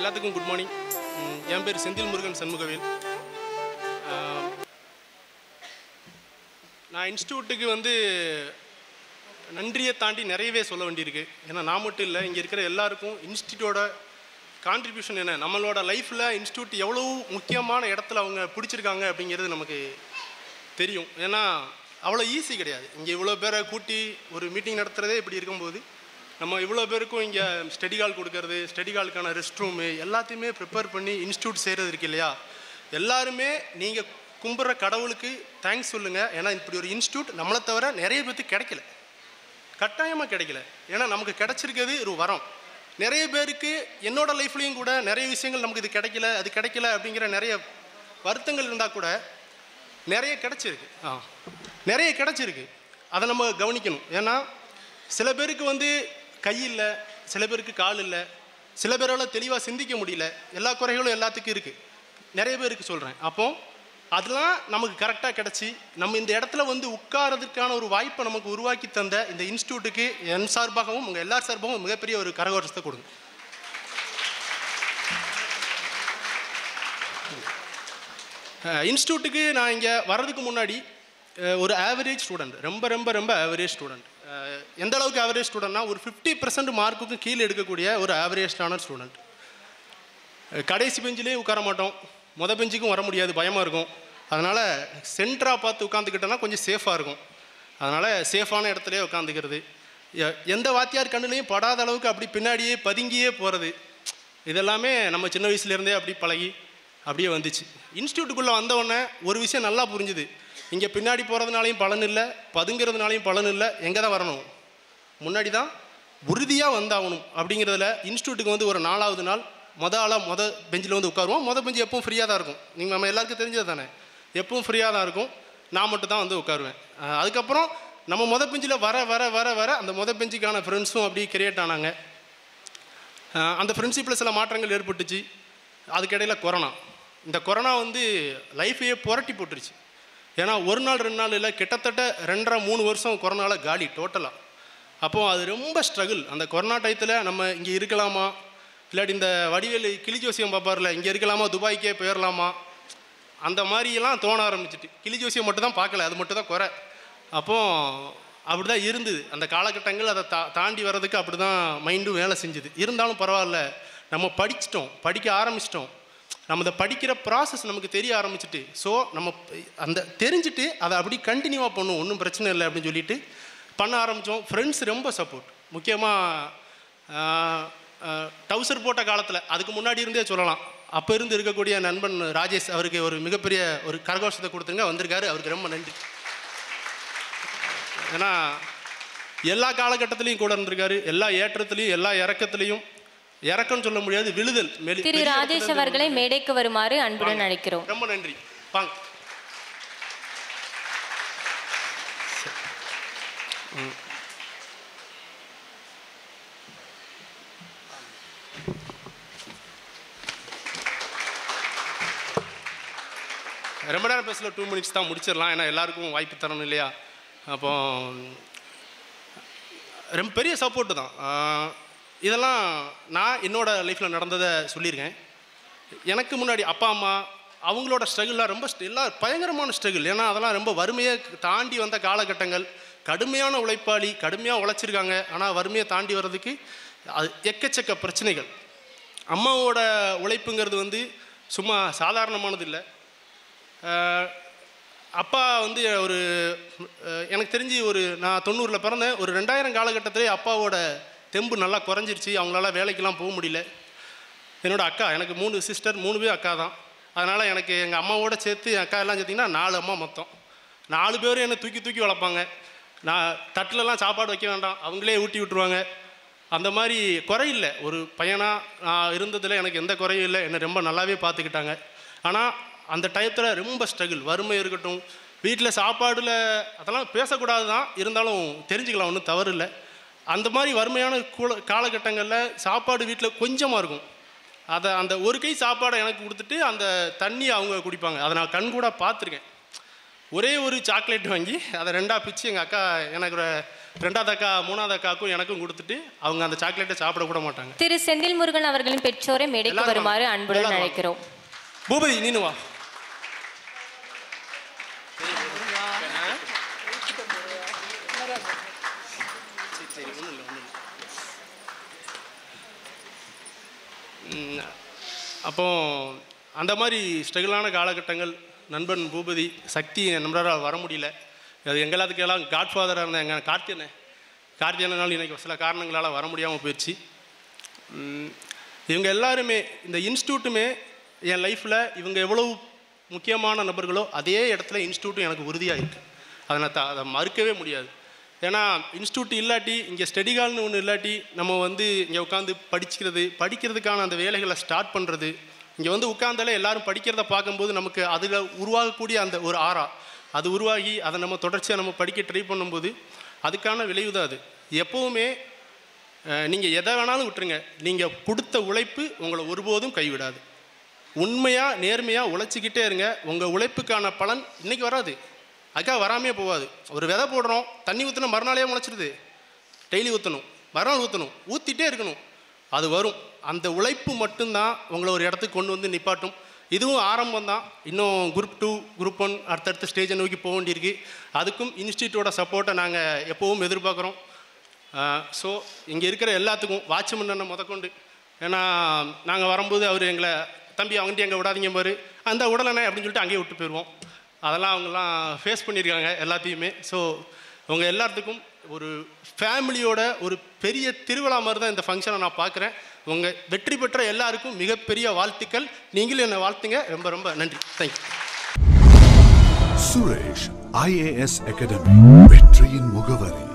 எல்லாத்துக்கும் good morning என் பேர் செந்தில் முருகன் சண்முகவேல் ஆஹ், நான் இன்ஸ்டியூட்டுக்கு வந்து நன்றியை தாண்டி நிறையவே சொல்ல வேண்டியிருக்கு ஏன்னா நான் மட்டும் இல்லை இங்கே இருக்கிற எல்லாருக்கும் இன்ஸ்டியூட்டோட கான்ட்ரிபியூஷன் என்ன நம்மளோட லைஃப்பில் இன்ஸ்டியூட் எவ்வளோ முக்கியமான இடத்துல அவங்க பிடிச்சிருக்காங்க அப்படிங்கிறது நமக்கு தெரியும் ஏன்னா அவ்வளோ ஈஸி கிடையாது இங்கே இவ்வளோ பேரை கூட்டி ஒரு மீட்டிங் நடத்துகிறதே இப்படி இருக்கும்போது நம்ம இவ்வளோ பேருக்கும் இங்கே ஸ்டடி கால் கொடுக்கறது ஸ்டடி காலுக்கான ரெஸ்ட் ரூமு எல்லாத்தையுமே ப்ரிப்பேர் பண்ணி இன்ஸ்டியூட் செய்கிறது இருக்கு இல்லையா எல்லாருமே நீங்கள் கும்பிட்ற கடவுளுக்கு தேங்க்ஸ் சொல்லுங்கள் ஏன்னா இப்படி ஒரு இன்ஸ்டியூட் நம்மளை தவிர நிறைய பேர்த்துக்கு கிடைக்கல கட்டாயமாக கிடைக்கல ஏன்னா நமக்கு கிடைச்சிருக்கிறது ஒரு வரம் நிறைய பேருக்கு என்னோட லைஃப்லேயும் கூட நிறைய விஷயங்கள் நமக்கு இது கிடைக்கல அது கிடைக்கல அப்படிங்கிற நிறைய வருத்தங்கள் இருந்தால் கூட நிறைய கிடைச்சிருக்கு ஆ நிறைய கிடைச்சிருக்கு அதை நம்ம கவனிக்கணும் ஏன்னா சில பேருக்கு வந்து கை இல்லை சில பேருக்கு கால் இல்லை சில பேரால் தெளிவாக சிந்திக்க முடியல எல்லா குறைகளும் எல்லாத்துக்கும் இருக்குது நிறைய பேருக்கு சொல்கிறேன் அப்போ அதெல்லாம் நமக்கு கரெக்டாக கிடச்சி நம்ம இந்த இடத்துல வந்து உட்காரதுக்கான ஒரு வாய்ப்பை நமக்கு உருவாக்கி தந்த இந்த இன்ஸ்டியூட்டுக்கு என் சார்பாகவும் உங்கள் எல்லார் சார்பாகவும் மிகப்பெரிய ஒரு கரகோஷத்தை கொடுங்க இன்ஸ்டியூட்டுக்கு நான் இங்கே வர்றதுக்கு முன்னாடி அஹ், ஒரு ஆவரேஜ் ஸ்டூடெண்ட் ரொம்ப ரொம்ப ரொம்ப ஆவரேஜ் ஸ்டூடெண்ட் எந்த அளவுக்கு ஆவரேஜ் ஸ்டூடெண்ட்னா ஒரு ஃபிஃப்டி பர்சன்ட் மார்க்குக்கும் கீழே எடுக்கக்கூடிய ஒரு ஆவரேஜான ஸ்டூடெண்ட் கடைசி பெஞ்சிலே உட்கார மாட்டோம் மொத பெஞ்சுக்கும் வர முடியாது பயமாக இருக்கும் அதனால் சென்டராக பார்த்து உட்காந்துக்கிட்டோன்னா கொஞ்சம் சேஃபாக இருக்கும் அதனால் சேஃபான இடத்துலயே உட்காந்துக்கிறது எ- எந்த வாத்தியார் கண்ணுலையும் படாத அளவுக்கு அப்படி பின்னாடியே பதுங்கியே போகிறது இதெல்லாமே நம்ம சின்ன வயசுலேருந்தே அப்படி பழகி அப்படியே வந்துச்சு இன்ஸ்டியூட்டுக்குள்ளே வந்தவொடனே ஒரு விஷயம் நல்லா புரிஞ்சுது இங்கே பின்னாடி போகிறதுனாலையும் பலன் இல்லை பதுங்கிறதுனாலையும் பலன் இல்லை எங்கே தான் வரணும் முன்னாடி தான் உறுதியாக வந்தாகணும் அப்படிங்கிறதுல இன்ஸ்டியூட்டுக்கு வந்து ஒரு நாலாவது நாள் மொத ஆளாக மொத பெஞ்சில் வந்து உட்காருவோம் மொத பெஞ்சு எப்பவும் ஃப்ரீயாக தான் இருக்கும் நீங்கள் நம்ம எல்லாருக்கும் தெரிஞ்சது தானே எப்பவும் ஃப்ரீயாக தான் இருக்கும் நான் மட்டும் தான் வந்து உட்காருவேன் அஹ் அதுக்கப்புறம் நம்ம மொத பெஞ்சில் வர வர வர வர அந்த மொத பெஞ்சுக்கான ஃப்ரெண்ட்ஸும் அப்படி கிரியேட் ஆனாங்க அஹ் அந்த ஃப்ரெண்ட்ஷிப்பில் சில மாற்றங்கள் ஏற்பட்டுச்சு அதுக்கிடையில் கொரோனா இந்த கொரோனா வந்து லைஃபையே புரட்டி போட்டுருச்சு ஏன்னா ஒரு நாள் ரெண்டு நாள் இல்லை கிட்டத்தட்ட ரெண்டரை மூணு வருஷம் கொரோனாவில் காலி டோட்டலாக அப்போது அது ரொம்ப ஸ்ட்ரகிள் அந்த கொரோனா டயத்தில் நம்ம இங்கே இருக்கலாமா இல்லாட்டி இந்த வடிவேலு கிளி ஜோசியம் பார்ப்பார்ல இங்கே இருக்கலாமா துபாய்க்கே போயிடலாமா அந்த மாதிரியெல்லாம் தோண ஆரம்பிச்சிட்டு கிளி ஜோசியம் மட்டும் தான் பார்க்கல அது மட்டும் தான் குறை அப்போ அப்படி தான் இருந்தது அந்த காலகட்டங்கள் அதை தா தாண்டி வர்றதுக்கு அப்படி தான் மைண்டும் வேலை செஞ்சுது இருந்தாலும் பரவாயில்ல நம்ம படிச்சிட்டோம் படிக்க ஆரம்பிச்சிட்டோம் நம்ம இந்த படிக்கிற ப்ராசஸ் நமக்கு தெரிய ஆரம்பிச்சிட்டு ஸோ நம்ம ப- அந்த தெரிஞ்சுட்டு அதை அப்படி கண்டினியூவாக பண்ணும் ஒன்றும் பிரச்சனை இல்லை அப்படின்னு சொல்லிட்டு பண்ண ஆரம்பித்தோம் ஃப்ரெண்ட்ஸ் ரொம்ப சப்போர்ட் முக்கியமாக டவுசர் போட்ட காலத்தில் அதுக்கு முன்னாடி இருந்தே சொல்லலாம் அப்போ இருந்து இருக்கக்கூடிய நண்பன் ராஜேஷ் அவருக்கு ஒரு மிகப்பெரிய ஒரு கரகோஷத்தை கொடுத்துருங்க வந்திருக்காரு அவருக்கு ரொம்ப நன்றி ஏன்னா எல்லா காலகட்டத்திலையும் கூட இருந்திருக்காரு எல்லா ஏற்றத்துலையும் எல்லா இறக்கத்துலையும் இறக்கம்னு சொல்ல முடியாது விழுதல் மெலி- திரு பெரிய ராஜேஷ் இடத்துல அவர்களை இருந்து மேடைக்கு வருமாறு அன்புடன் அழைக்கிறோம் ரொம்ப நன்றி வாங்க ம். ரொம்ப நேரம் பேசல டூ மினிட்ஸ் தான் முடிச்சிடலாம் ஏன்னா எல்லாருக்கும் வாய்ப்பு தரணும் இல்லையா அப்போ ரொம்ப பெரிய சப்போர்ட்டு தான் ஆஹ் இதெல்லாம் நான் என்னோட லைஃப்பில் நடந்ததை சொல்லியிருக்கேன் எனக்கு முன்னாடி அப்பா அம்மா அவங்களோட ஸ்ட்ரகிள்லாம் ரொம்ப st- எல்லாம் பயங்கரமான ஸ்ட்ரகிள் ஏன்னா அதெல்லாம் ரொம்ப வறுமையை தாண்டி வந்த காலகட்டங்கள் கடுமையான உழைப்பாளி கடுமையாக உழைச்சிருக்காங்க ஆனால் வறுமையை தாண்டி வர்றதுக்கு அது எக்கச்சக்க பிரச்சனைகள் அம்மாவோட உழைப்புங்கிறது வந்து சும்மா சாதாரணமானது இல்லை ஆஹ் அப்பா வந்து ஒரு அஹ் எனக்கு தெரிஞ்சு ஒரு நான் தொண்ணூறில் பிறந்தேன் ஒரு ரெண்டாயிரம் காலகட்டத்திலே அப்பாவோட தெம்பு நல்லா குறைஞ்சிருச்சு அவங்களால வேலைக்கெல்லாம் போக முடியல என்னோட அக்கா எனக்கு மூணு சிஸ்டர் மூணு பேர் அக்கா தான் அதனால் எனக்கு எங்கள் அம்மாவோட சேர்த்து என் அக்கா எல்லாம் சேர்த்திங்கன்னா நாலு அம்மா மொத்தம் நாலு பேரும் என்னை தூக்கி தூக்கி வளர்ப்பாங்க நான் தட்டிலலாம் சாப்பாடு வைக்க வேண்டாம் அவங்களே ஊட்டி விட்டுருவாங்க அந்த மாதிரி குறையில்லை ஒரு பையனாக நான் இருந்ததில் எனக்கு எந்த குறையும் இல்லை என்னை ரொம்ப நல்லாவே பார்த்துக்கிட்டாங்க ஆனால் அந்த டயத்தில் ரொம்ப ஸ்ட்ரகிள் வறுமை இருக்கட்டும் வீட்டில் சாப்பாடில் அதெல்லாம் பேசக்கூடாது தான் இருந்தாலும் தெரிஞ்சுக்கலாம் ஒன்றும் தவறு இல்லை அந்த மாதிரி வறுமையான கூல காலகட்டங்களில் சாப்பாடு வீட்டில் கொஞ்சமாக இருக்கும் அதை அந்த ஒரு கை சாப்பாடை எனக்கு கொடுத்துட்டு அந்த தண்ணி அவங்க குடிப்பாங்க அதை நான் கண்கூட பார்த்துருக்கேன் ஒரே ஒரு சாக்லேட் வாங்கி அதை ரெண்டாக பிச்சு எங்கள் அக்கா எனக்கு ஒரு ரெண்டாவது அக்கா மூணாவது அக்காவுக்கும் எனக்கும் கொடுத்துட்டு அவங்க அந்த சாக்லேட்டை சாப்பிட கூட மாட்டாங்க திரு செந்தில் முருகன் அவர்களின் பெற்றோரை மேடைக்கு எல்லாரும் வருமாறு வாங்க. அன்புடன் எல்லாரும் வாங்க. அழைக்கிறோம் பூபதி நீனு வா ம், அப்போ அந்த மாதிரி ஸ்ட்ரகிளான காலகட்டங்கள் நண்பன் பூபதி சக்தி நம்மளால் வர முடியல அது எங்கெல்லாத்துக்கெல்லாம் காட்ஃபாதராக இருந்த எங்கள் கார்த்தியனை கார்த்தியனால் இன்னைக்கு சில காரணங்களால் வர முடியாமல் போயிடுச்சு ம், இவங்க எல்லாருமே இந்த இன்ஸ்டியூட்டுமே என் லைஃப்பில் இவங்க எவ்வளவு முக்கியமான நபர்களோ அதே இடத்துல இன்ஸ்டியூட்டும் எனக்கு உறுதியாக இருக்குது அதை நான் த- அதை மறுக்கவே முடியாது ஏன்னா இன்ஸ்டியூட் இல்லாட்டி இங்கே ஸ்டடிகால்னு ஒன்று இல்லாட்டி நம்ம வந்து இங்கே உட்காந்து படிக்கிறது படிக்கிறதுக்கான அந்த வேலைகளை ஸ்டார்ட் பண்ணுறது இங்கே வந்து உட்காந்தாலே எல்லாரும் படிக்கிறத பார்க்கும்போது நமக்கு அதில் உருவாகக்கூடிய அந்த ஒரு ஆறா அது உருவாகி அதை நம்ம தொடர்ச்சியாக நம்ம படிக்க ட்ரை பண்ணும்போது அதுக்கான விளைவு தான் அது எப்போவுமே நீங்கள் எதை வேணாலும் விட்டுருங்க நீங்கள் கொடுத்த உழைப்பு உங்களை ஒருபோதும் கைவிடாது உண்மையாக நேர்மையாக உழைச்சிக்கிட்டே இருங்க உங்கள் உழைப்புக்கான பலன் இன்னைக்கு வராது அதுக்காக வராமே போகாது ஒரு விதை போடுறோம் தண்ணி ஊற்றினா மறுநாளே முளைச்சிடுது டெய்லி ஊற்றணும் மறுநாள் ஊற்றணும் ஊற்றிட்டே இருக்கணும் அது வரும் அந்த உழைப்பு மட்டும்தான் உங்களை ஒரு இடத்துக்கு கொண்டு வந்து நிப்பாட்டும் இதுவும் ஆரம்பம் தான் இன்னும் குரூப் டூ குரூப் ஒன் அடுத்தடுத்த ஸ்டேஜை நோக்கி போக வேண்டியிருக்கு அதுக்கும் இன்ஸ்டியூட்டோட சப்போர்ட்டை நாங்கள் எப்போவும் எதிர்பார்க்குறோம் ஸோ இங்கே இருக்கிற எல்லாத்துக்கும் வாட்ச்மேன் அண்ணன் முதற்கொண்டு ஏன்னா நாங்கள் வரும்போது அவர் எங்களை தம்பி அவங்ககிட்ட எங்கே விடாதீங்க பாரு அந்த உடலண்ணே அப்படின்னு சொல்லிட்டு அங்கேயே விட்டு போயிடுவோம் அதெல்லாம் அவங்கெல்லாம் ஃபேஸ் பண்ணியிருக்காங்க எல்லாத்தையுமே ஸோ உங்கள் எல்லாத்துக்கும் ஒரு ஃபேமிலியோட ஒரு பெரிய திருவிழா மாதிரி தான் இந்த ஃபங்க்ஷனை நான் பார்க்குறேன் உங்கள் வெற்றி பெற்ற எல்லாருக்கும் மிகப்பெரிய வாழ்த்துக்கள் நீங்களும் என்னை வாழ்த்துங்க ரொம்ப ரொம்ப நன்றி தேங்க்யூ சுரேஷ் ஐஏஎஸ் அகாடமி வெற்றியின் முகவரி